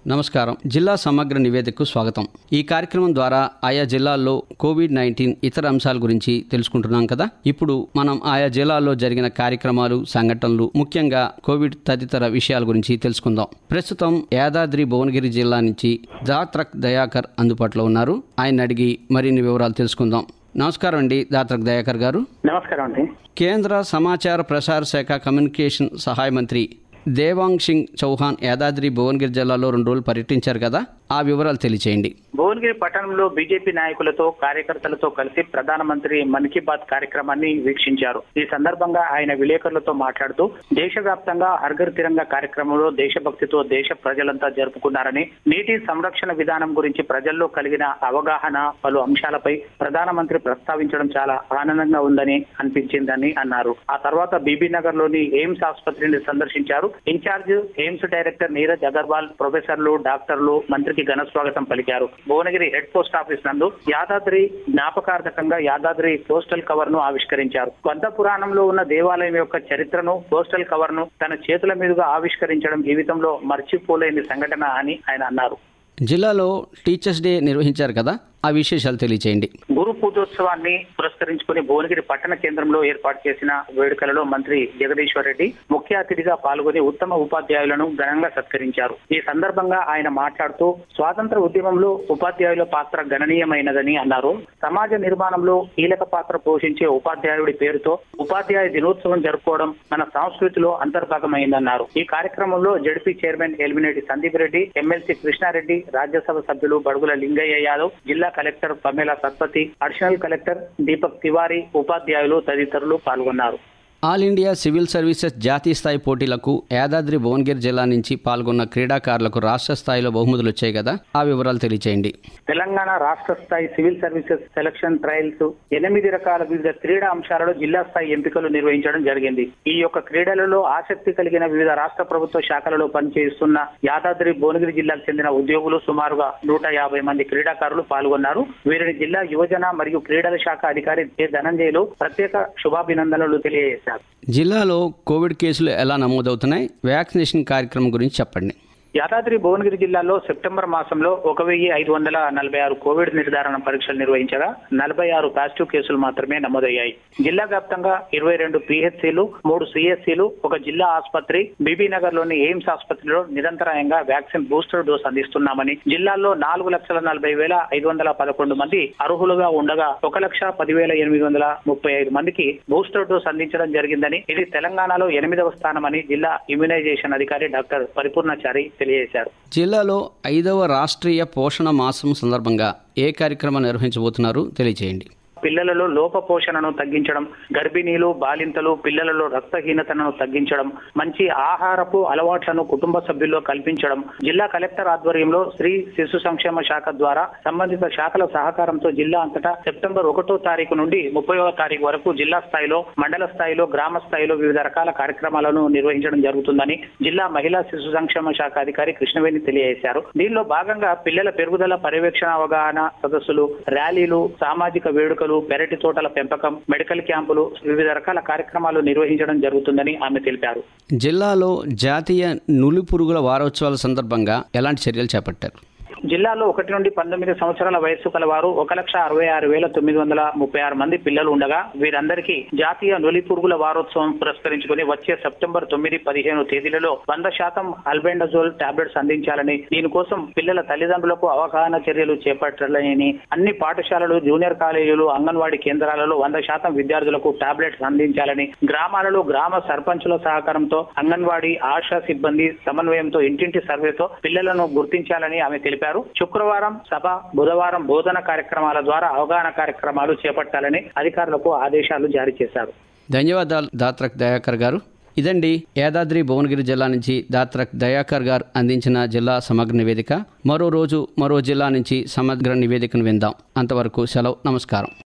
నమస్కారం జిల్లా సమగ్ర నివేదికకు స్వాగతం ఈ కార్యక్రమం ద్వారా ఆయా జిల్లాల్లో కోవిడ్ నైన్టీన్ ఇతర అంశాల గురించి తెలుసుకుంటున్నాం కదా ఇప్పుడు మనం ఆయా జిల్లాల్లో జరిగిన కార్యక్రమాలు సంఘటనలు ముఖ్యంగా కోవిడ్ తదితర విషయాల గురించి తెలుసుకుందాం ప్రస్తుతం యాదాద్రి భువనగిరి జిల్లా నుంచి దాత్రక్ దయాకర్ అందుబాటులో ఉన్నారు ఆయన అడిగి మరిన్ని వివరాలు తెలుసుకుందాం నమస్కారం అండి దాత్రక్ దయాకర్ గారు నమస్కారం అండి కేంద్ర సమాచార ప్రసార శాఖ కమ్యూనికేషన్ సహాయ మంత్రి దేవాంగ్ సింగ్ చౌహాన్ యాదాద్రి భువనగిరి జిల్లాలో రెండు రోజులు పర్యటించారు కదా ఆ వివరాలు తెలియచేయండి భువనగిరి పట్టణంలో బీజేపీ నాయకులతో కార్యకర్తలతో కలిసి ప్రధానమంత్రి మన్ కీ బాత్ కార్యక్రమాన్ని వీక్షించారు ఈ సందర్భంగా ఆయన విలేకరులతో మాట్లాడుతూ దేశవ్యాప్తంగా హర్ఘర్ తిరంగా కార్యక్రమంలో దేశభక్తితో దేశ ప్రజలంతా జరుపుకున్నారని నీటి సంరక్షణ విధానం గురించి ప్రజల్లో కలిగిన అవగాహన పలు అంశాలపై ప్రధానమంత్రి ప్రస్తావించడం చాలా ఆనందంగా ఉందని అనిపించిందని అన్నారు ఆ తర్వాత బీబీ నగర్ లోని ఎయిమ్స్ ఆసుపత్రిని సందర్శించారు in-charge AIIMS director Neeraj Agarwal ప్రొఫెసర్లు డాక్టర్లు మంత్రికి ఘన స్వాగతం పలికారు భువనగిరి హెడ్ పోస్ట్ ఆఫీస్ నందు యాదాద్రి జ్ఞాపకార్థకంగా యాదాద్రి పోస్టల్ కవర్ ను ఆవిష్కరించారు కొంత పురాణంలో ఉన్న దేవాలయం యొక్క చరిత్రను పోస్టల్ కవర్ ను తన చేతుల మీదుగా ఆవిష్కరించడం జీవితంలో మర్చిపోలేని సంఘటన అని ఆయన అన్నారు జిల్లాలో టీచర్స్ డే నిర్వహించారు కదా ఆ విశేషాలు తెలియచేయండి గురు పూజోత్సవాన్ని పురస్కరించుకుని భువనగిరి పట్టణ కేంద్రంలో ఏర్పాటు చేసిన వేడుకలలో మంత్రి జగదీశ్వర్ రెడ్డి ముఖ్య అతిథిగా పాల్గొని ఉత్తమ ఉపాధ్యాయులను ఘనంగా సత్కరించారు ఈ సందర్భంగా ఆయన మాట్లాడుతూ స్వాతంత్ర ఉద్యమంలో ఉపాధ్యాయుల పాత్ర గణనీయమైనదని అన్నారు సమాజ నిర్మాణంలో కీలక పాత్ర పోషించే ఉపాధ్యాయుడి పేరుతో ఉపాధ్యాయ దినోత్సవం జరుపుకోవడం మన సంస్కృతిలో అంతర్భాగమైందన్నారు ఈ కార్యక్రమంలో ZP chairman Elimineti Sandeep Reddy MLC Krishna Reddy Rajya Sabha సభ్యులు బడుగుల లింగయ్య యాదవ్ జిల్లా collector Pamela Satpathy additional collector Deepak Tiwari ఉపాధ్యాయులు తదితరులు పాల్గొన్నారు ఆల్ ఇండియా సివిల్ సర్వీసెస్ జాతీయ స్థాయి పోటీలకు యాదాద్రి భువనగిరి జిల్లా నుంచి పాల్గొన్న క్రీడాకారులకు రాష్ట్ర స్థాయిలో బహుమతులు వచ్చాయి కదా ఆ వివరాలు తెలియచేయండి తెలంగాణ రాష్ట్ర స్థాయి సివిల్ సర్వీసెస్ సెలక్షన్ ట్రయల్స్ ఎనిమిది రకాల వివిధ క్రీడా అంశాలలో జిల్లా స్థాయి ఎంపికలు నిర్వహించడం జరిగింది ఈ యొక్క క్రీడలలో ఆసక్తి కలిగిన వివిధ రాష్ట్ర ప్రభుత్వ శాఖలలో పనిచేస్తున్న యాదాద్రి భువనగిరి జిల్లాకు చెందిన ఉద్యోగులు సుమారుగా నూట యాభై మంది క్రీడాకారులు పాల్గొన్నారు వీరిని జిల్లా యువజన మరియు క్రీడల శాఖ అధికారి కె ధనంజయులు ప్రత్యేక శుభాభినందనలు తెలియజేశారు జిల్లాలో కోవిడ్ కేసులు ఎలా నమోదవుతున్నాయి వ్యాక్సినేషన్ కార్యక్రమం గురించి చెప్పండి యాదాద్రి భువనగిరి జిల్లాలో సెప్టెంబర్ మాసంలో ఒక వెయ్యి ఐదు వందల నలభై ఆరు కోవిడ్ నిర్ధారణ పరీక్షలు నిర్వహించగా నలభై ఆరు పాజిటివ్ కేసులు మాత్రమే నమోదయ్యాయి జిల్లా వ్యాప్తంగా ఇరవై రెండు పిహెచ్సిలు మూడు సిఎస్సిలు ఒక జిల్లా ఆసుపత్రి బీబీ నగర్ లోని ఎయిమ్స్ ఆసుపత్రిలో నిరంతరాయంగా వ్యాక్సిన్ బూస్టర్ డోస్ అందిస్తున్నామని జిల్లాలో నాలుగు లక్షల నలభై వేల ఐదు వందల పదకొండు మంది అర్హులుగా ఉండగా ఒక లక్ష పదివేల ఎనిమిది వందల ముప్పై ఐదు మందికి బూస్టర్ డోస్ అందించడం జరిగిందని ఇది తెలంగాణలో ఎనిమిదవ స్థానమని జిల్లా ఇమ్యునైజేషన్ అధికారి డాక్టర్ పరిపూర్ణచారి తెలియజేశారు జిల్లాలో ఐదవ రాష్ట్రీయ పోషణ మాసం సందర్భంగా ఏ కార్యక్రమం నిర్వహించబోతున్నారు తెలియచేయండి పిల్లలలో లోప పోషణను తగ్గించడం గర్భిణీలు బాలింతలు పిల్లలలో రక్తహీనతను తగ్గించడం మంచి ఆహారపు అలవాట్లను కుటుంబ సభ్యుల్లో కల్పించడం జిల్లా కలెక్టర్ ఆధ్వర్యంలో స్త్రీ శిశు సంక్షేమ శాఖ ద్వారా సంబంధిత శాఖల సహకారంతో జిల్లా అంతటా సెప్టెంబర్ ఒకటో తారీఖు నుండి ముప్పైవ తారీఖు వరకు జిల్లా స్థాయిలో మండల స్థాయిలో గ్రామ స్థాయిలో వివిధ రకాల కార్యక్రమాలను నిర్వహించడం జరుగుతుందని జిల్లా మహిళా శిశు సంక్షేమ శాఖ అధికారి కృష్ణవేణి తెలియజేశారు దీనిలో భాగంగా పిల్లల పెరుగుదల పర్యవేక్షణ అవగాహన సదస్సులు ర్యాలీలు సామాజిక వేడుకలు పెరటి తోటల పెంపకం మెడికల్ క్యాంపులు వివిధ రకాల కార్యక్రమాలు నిర్వహించడం జరుగుతుందని ఆమె తెలిపారు జిల్లాలో జాతీయ నులి పురుగుల వారోత్సవాల సందర్భంగా ఎలాంటి చర్యలు చేపట్టారు జిల్లాలో ఒకటి నుండి పంతొమ్మిది సంవత్సరాల వయస్సు కల వారు ఒక లక్ష అరవై ఆరు వేల తొమ్మిది వందల ముప్పై ఆరు మంది పిల్లలు ఉండగా వీరందరికీ జాతీయ నులి పురుగుల వారోత్సవం పురస్కరించుకుని వచ్చే సెప్టెంబర్ తొమ్మిది పదిహేను తేదీలలో వంద శాతం అల్బెండజోల్ టాబ్లెట్స్ అందించాలని దీనికోసం పిల్లల తల్లిదండ్రులకు అవగాహన చర్యలు చేపట్టాలని అన్ని పాఠశాలలు జూనియర్ కాలేజీలు అంగన్వాడీ కేంద్రాలలో వంద శాతం విద్యార్థులకు టాబ్లెట్స్ అందించాలని గ్రామాలలో గ్రామ సర్పంచుల సహకారంతో అంగన్వాడీ ఆశా సిబ్బంది సమన్వయంతో ఇంటింటి సర్వేతో పిల్లలను గుర్తించాలని ఆమె తెలిపారు శుక్రవారం సభ బుధవారం బోధన కార్యక్రమాల ద్వారా అవగాహన కార్యక్రమాలు చేపట్టాలని అధికారులకు ఆదేశాలు జారీ చేశారు ధన్యవాదాలు దాత్రక్ దయాకర్ గారు ఇదండి యాదాద్రి భువనగిరి జిల్లా నుంచి దాత్రక్ దయాకర్ గారు అందించిన జిల్లా సమగ్ర నివేదిక మరో రోజు మరో జిల్లా నుంచి సమగ్ర నివేదికను విందాం అంతవరకు సెలవు నమస్కారం